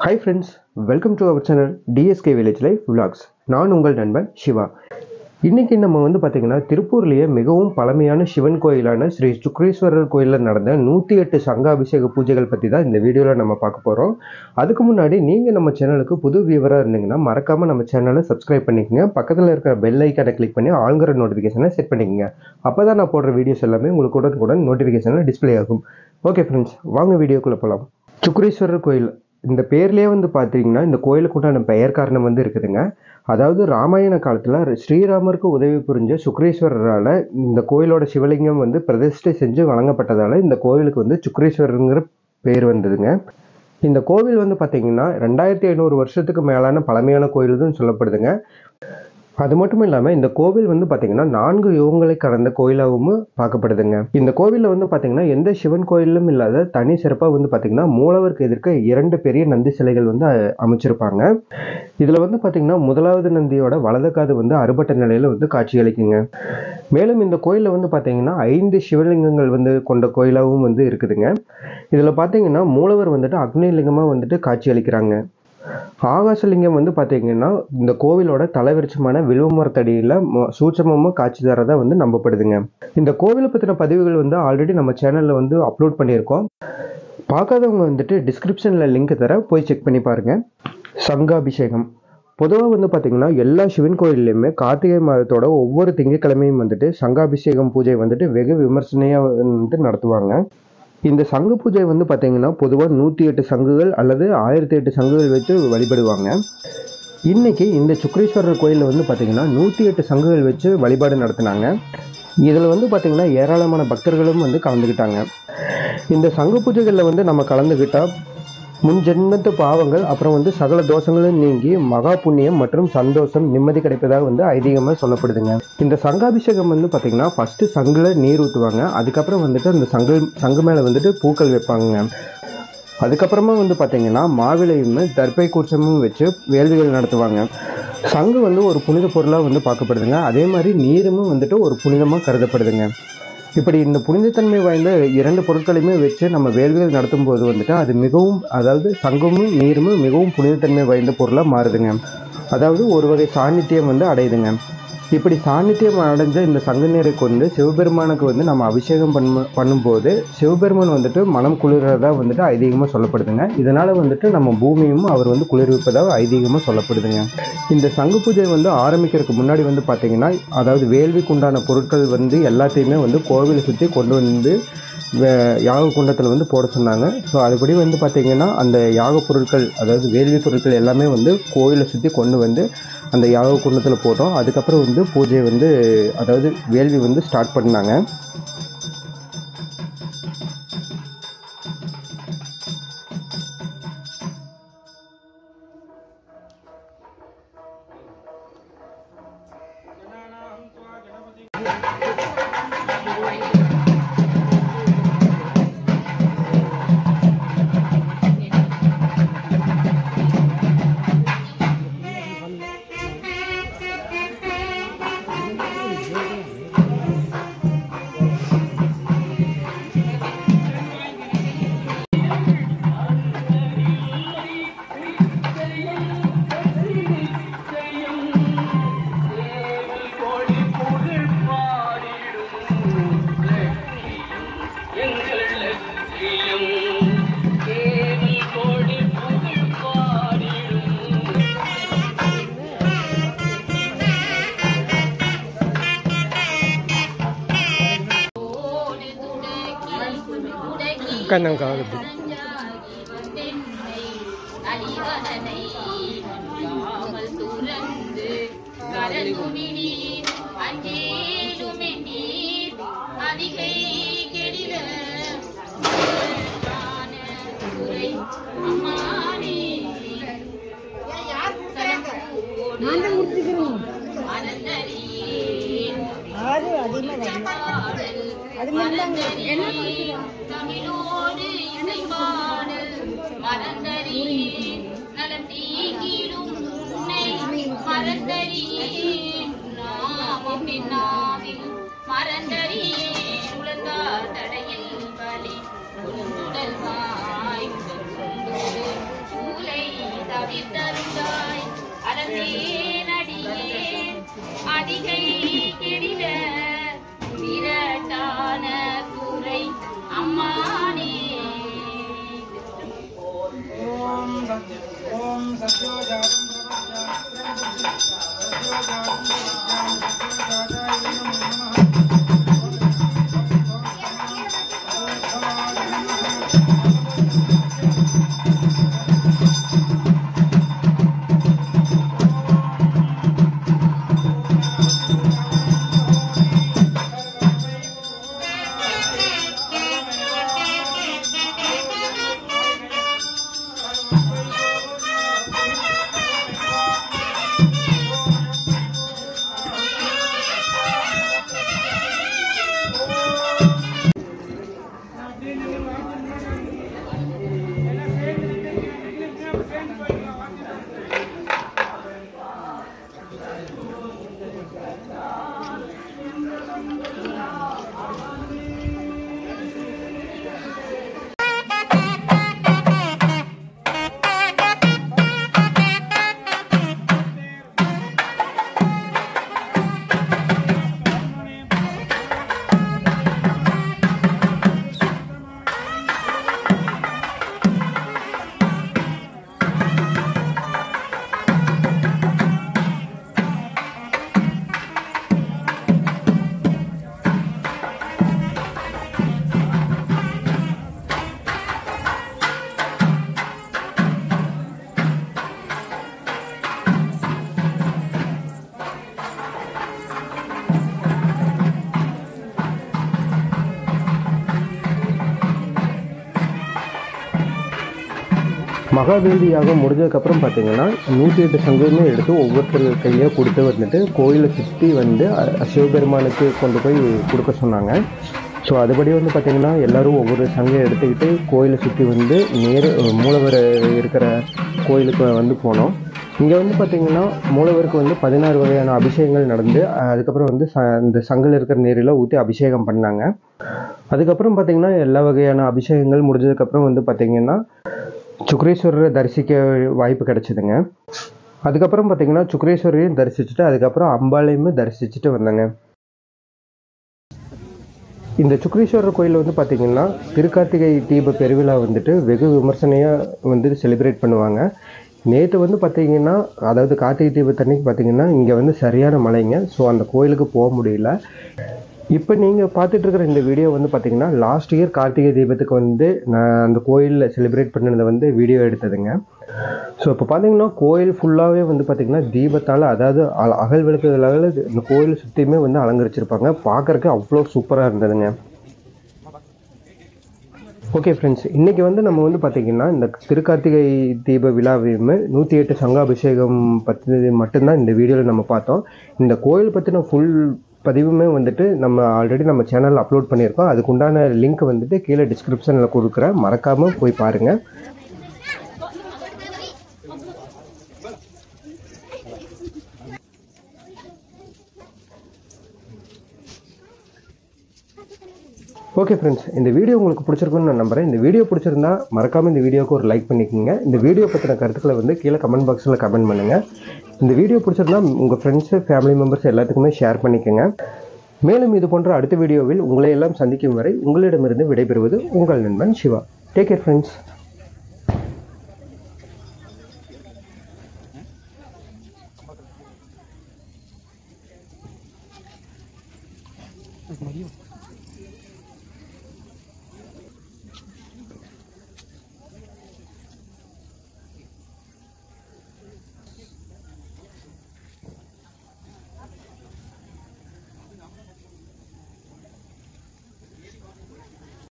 Hi friends welcome to our channel TSK village life vlogs நான் உங்கள் நண்பன் சிவா இன்றைக்கி நம்ம வந்து பார்த்திங்கன்னா திருப்பூர்லேயே மிகவும் பழமையான சிவன் கோயிலான ஸ்ரீ சுக்ரீஸ்வரர் கோயிலில் நடந்த நூற்றி எட்டு சங்காபிஷேக பூஜைகள் பற்றி தான் இந்த வீடியோவில் நம்ம பார்க்க போகிறோம் அதுக்கு முன்னாடி நீங்கள் நம்ம சேனலுக்கு புது வியூவராக இருந்தீங்கன்னா மறக்காமல் நம்ம சேனலை சப்ஸ்கிரைப் பண்ணிக்கங்க பக்கத்தில் இருக்கிற பெல் ஐக்கானை கிளிக் பண்ணி ஆளுங்கிற நோட்டிஃபிகேஷனை செட் பண்ணிக்கங்க அப்போ தான் நான் போடுற வீடியோஸ் எல்லாமே உங்களுக்கு உடனுக்குடன் நோட்டிஃபிகேஷனில் டிஸ்ப்ளே ஆகும் ஓகே ஃப்ரெண்ட்ஸ் வாங்க வீடியோக்குள்ளே போகலாம் சுக்ரீஸ்வரர் கோயில் இந்த பேர்லேயே வந்து பார்த்தீங்கன்னா இந்த கோயிலுக்கு உண்டான பெயர் காரணம் வந்து இருக்குதுங்க அதாவது ராமாயண காலத்தில் ஸ்ரீராமருக்கு உதவி புரிஞ்ச சுக்ரீஸ்வரரால் இந்த கோயிலோட சிவலிங்கம் வந்து பிரதிஷ்டை செஞ்சு வழங்கப்பட்டதால் இந்த கோயிலுக்கு வந்து சுக்ரீஸ்வரருங்கிற பேர் வந்ததுங்க இந்த கோவில் வந்து பார்த்தீங்கன்னா ரெண்டாயிரத்தி ஐநூறு வருஷத்துக்கு மேலான பழமையான கோயில்னு சொல்லப்படுதுங்க அது மட்டும் இல்லாமல் இந்த கோவில் வந்து பார்த்தீங்கன்னா நான்கு யுகங்களை கடந்த கோயிலாகவும் பார்க்கப்படுதுங்க இந்த கோவிலில் வந்து பார்த்தீங்கன்னா எந்த சிவன் கோயிலும் இல்லாத தனி சிறப்பாக வந்து பார்த்தீங்கன்னா மூலவருக்கு எதிர்க்க இரண்டு பெரிய நந்தி சிலைகள் வந்து அஹ், அமைச்சிருப்பாங்க இதில் வந்து பார்த்தீங்கன்னா முதலாவது நந்தியோட வலது காது வந்து அறுபட்ட நிலையில் வந்து காட்சியளிக்குங்க மேலும் இந்த கோயிலில் வந்து பார்த்தீங்கன்னா ஐந்து சிவலிங்கங்கள் வந்து கொண்ட கோயிலாகவும் வந்து இருக்குதுங்க இதில் பார்த்தீங்கன்னா மூலவர் வந்துட்டு அக்னிலிங்கமாக வந்துட்டு காட்சியளிக்கிறாங்க ஆகாசலிங்கம் வந்து பார்த்தீங்கன்னா இந்த கோவிலோட தலைவிருச்சமான வில்வமரத்தடியில் சூட்சமமாக காட்சி தரதா வந்து நம்பப்படுதுங்க இந்த கோவிலை பற்றின பதிவுகள் வந்து ஆல்ரெடி நம்ம சேனலில் வந்து அப்லோட் பண்ணியிருக்கோம் பார்க்காதவங்க வந்துட்டு டிஸ்கிரிப்ஷனில் லிங்க் தர போய் செக் பண்ணி பாருங்கள் சங்காபிஷேகம் பொதுவாக வந்து பார்த்திங்கன்னா எல்லா சிவன் கோயில்லையுமே கார்த்திகை மாதத்தோட ஒவ்வொரு திங்கட்கிழமையும் வந்துட்டு சங்காபிஷேகம் பூஜை வந்துட்டு வெகு விமர்சனையாக வந்துட்டு நடத்துவாங்க இந்த சங்கு பூஜை வந்து பார்த்தீங்கன்னா பொதுவாக நூற்றி எட்டு சங்குகள் அல்லது ஆயிரத்தி எட்டு சங்குகள் வச்சு வழிபடுவாங்க இன்னைக்கு இந்த சுக்ரீஸ்வரர் கோயிலில் வந்து பார்த்தீங்கன்னா நூற்றி எட்டு சங்குகள் வச்சு வழிபாடு நடத்தினாங்க இதில் வந்து பார்த்தீங்கன்னா ஏராளமான பக்தர்களும் வந்து கலந்துக்கிட்டாங்க இந்த சங்கு பூஜைகளில் வந்து நம்ம கலந்துக்கிட்டால் முன் ஜென்மத்து பாவங்கள் அப்புறம் வந்து சகல தோஷங்களும் நீங்கி மகா புண்ணியம் மற்றும் சந்தோஷம் நிம்மதி கிடைப்பதாக வந்து ஐதீகமாக சொல்லப்படுதுங்க இந்த சங்காபிஷேகம் வந்து பார்த்தீங்கன்னா ஃபர்ஸ்ட் சங்குல நீர் ஊற்றுவாங்க அதுக்கப்புறம் வந்துட்டு அந்த சங்கு சங்கு மேலே வந்துட்டு பூக்கள் வைப்பாங்க அதுக்கப்புறமா வந்து பார்த்தீங்கன்னா மாவிளையும் தர்பை கூச்சமும் வச்சு வேள்விகள் நடத்துவாங்க சங்கு வந்து ஒரு புனித பொருளாக வந்து பார்க்கப்படுதுங்க அதே மாதிரி நீரும் வந்துட்டு ஒரு புனிதமாக கருதப்படுதுங்க இப்படி இந்த புனிதத்தன்மை வாய்ந்த இரண்டு பொருட்களையுமே வச்சு நம்ம வேள்விகள் நடத்தும் போது வந்துட்டு அது மிகவும் அதாவது சங்கமும் நீரும் மிகவும் புனிதத்தன்மை வாய்ந்த பொருளாக மாறுதுங்க அதாவது ஒரு வகை சாநித்தியம் வந்து அடையுதுங்க இப்படி சாநித்தியம் அடைஞ்ச இந்த சங்கு நீரை கொண்டு சிவபெருமானுக்கு வந்து நம்ம அபிஷேகம் பண்ண பண்ணும்போது சிவபெருமான் வந்துட்டு மனம் குளிர்றதா வந்துட்டு ஐதீகமாக சொல்லப்படுதுங்க இதனால வந்துட்டு நம்ம பூமியும் அவர் வந்து குளிர்விப்பதாக ஐதீகமாக சொல்லப்படுதுங்க இந்த சங்கு பூஜை வந்து ஆரம்பிக்கிறதுக்கு முன்னாடி வந்து பார்த்தீங்கன்னா அதாவது வேள்விக்கு உண்டான பொருட்கள் வந்து எல்லாத்தையுமே வந்து கோவிலை சுற்றி கொண்டு வந்து வே- யாக குண்டத்தில் வந்து போட சொன்னாங்க ஸோ அதுபடி வந்து பார்த்தீங்கன்னா அந்த யாக பொருட்கள் அதாவது வேள்வி பொருட்கள் எல்லாமே வந்து கோயிலை சுற்றி கொண்டு வந்து அந்த யாக குண்டத்தில் போட்டோம் அதுக்கப்புறம் வந்து பூஜை வந்து அதாவது வேள்வி வந்து ஸ்டார்ட் பண்ணாங்க அதிகை கெடில அம்மானே தமிழோடு இசைப்பாடல் மறந்தறியேன் நலம் தீங்கிடும் உன்னை மறந்தறியேன் நாமம் என்னாவில் மறந்தறியேன் உலந்தார் தடையில் பலி உடல் வாய் உடல் கொண்டோடு சூலை தீர்த்தருந்தாய் அலந்தேனடியேன் அதிகை கெடில விரட்டான கூரை அம்மானே ஓம் சத்ய ஓம் சத்யோஜாதம் பிரபஞ்சாஸ்திரம் சத்யோஜாதம் பிரபஞ்சாம் சத்யோஜாதாய நமோ மகாவேதி யாகம் முடிஞ்சதுக்கப்புறம் பார்த்தீங்கன்னா நூற்றி எட்டு சங்குமே எடுத்து ஒவ்வொருத்தர் கையிலேயே கொடுத்து வந்துட்டு கோயிலை சுற்றி வந்து அ- சிவபெருமானுக்கு கொண்டு போய் கொடுக்க சொன்னாங்க ஸோ அதுபடி வந்து பார்த்தீங்கன்னா எல்லாரும் ஒவ்வொரு சங்கையை எடுத்துக்கிட்டு கோயிலை சுற்றி வந்து நேரு மூலவர் இருக்கிற கோயிலுக்கு வந்து போனோம் இங்கே வந்து பார்த்தீங்கன்னா மூலவருக்கு வந்து பதினாறு வகையான அபிஷேகங்கள் நடந்து அஹ், அதுக்கப்புறம் வந்து ச இந்த சங்கில் இருக்கிற நீரில் ஊற்றி அபிஷேகம் பண்ணாங்க அதுக்கப்புறம் பார்த்தீங்கன்னா எல்லா வகையான அபிஷேகங்கள் முடிஞ்சதுக்கப்புறம் வந்து பார்த்தீங்கன்னா சுக்ரீஸ்வரரை தரிசிக்க வாய்ப்பு கிடைச்சிதுங்க அதுக்கப்புறம் பார்த்தீங்கன்னா சுக்ரீஸ்வரரையும் தரிசிச்சுட்டு அதுக்கப்புறம் அம்பாளையுமே தரிசிச்சுட்டு வந்தேங்க இந்த சுக்ரீஸ்வரர் கோயில் வந்து பார்த்தீங்கன்னா திருக்கார்த்திகை தீப பெருவிழா வந்துட்டு வெகு விமர்சனையாக வந்து செலிப்ரேட் பண்ணுவாங்க நேற்று வந்து பார்த்தீங்கன்னா அதாவது கார்த்திகை தீபத்தன்னைக்கு பார்த்தீங்கன்னா இங்கே வந்து சரியான மழைங்க ஸோ அந்த கோயிலுக்கு போக முடியல இப்போ நீங்கள் பார்த்துட்டு இருக்கிற இந்த வீடியோ வந்து பார்த்தீங்கன்னா லாஸ்ட் இயர் கார்த்திகை தீபத்துக்கு வந்து நான் அந்த கோயிலில் செலிப்ரேட் பண்ணதை வந்து வீடியோ எடுத்ததுங்க ஸோ இப்போ பார்த்தீங்கன்னா கோயில் ஃபுல்லாகவே வந்து பார்த்தீங்கன்னா தீபத்தால் அதாவது அ- அகல் விளக்குகளால் இந்த கோயில் சுற்றியுமே வந்து அலங்கரிச்சிருப்பாங்க பார்க்கறக்கு அவ்வளோ சூப்பராக இருந்ததுங்க ஓகே ஃப்ரெண்ட்ஸ் இன்றைக்கி வந்து நம்ம வந்து பார்த்திங்கன்னா இந்த திருக்கார்த்திகை தீப விழாவையுமே நூற்றி எட்டு சங்காபிஷேகம் பற்றி மட்டும்தான் இந்த வீடியோவில் நம்ம பார்த்தோம் இந்த கோயில் பற்றின ஃபுல் பதிவுமே வந்துட்டு நம்ம ஆல்ரெடி நம்ம சேனலில் அப்லோட் பண்ணியிருக்கோம் அதுக்குண்டான லிங்க் வந்துட்டு கீழே டிஸ்கிரிப்ஷனில் கொடுக்குறேன் மறக்காமல் போய் பாருங்கள் ஓகே ஃப்ரெண்ட்ஸ் இந்த வீடியோ உங்களுக்கு பிடிச்சிருக்குன்னு நான் நம்புறேன் இந்த வீடியோ பிடிச்சிருந்தா மறக்காமல் இந்த வீடியோக்கு ஒரு லைக் பண்ணிக்கோங்க இந்த வீடியோ பற்றின கருத்துக்களை வந்து கீழே கமெண்ட் பாக்ஸில் கமெண்ட் பண்ணுங்கள் இந்த வீடியோ பிடிச்சிருந்தா உங்கள் ஃப்ரெண்ட்ஸு ஃபேமிலி மெம்பர்ஸ் எல்லாத்துக்குமே ஷேர் பண்ணிக்கோங்க மேலும் இது போன்ற அடுத்த வீடியோவில் உங்களை எல்லாம் சந்திக்கும் வரை உங்களிடமிருந்து விடைபெறுவது உங்கள் நண்பன் Siva take care friends Mario.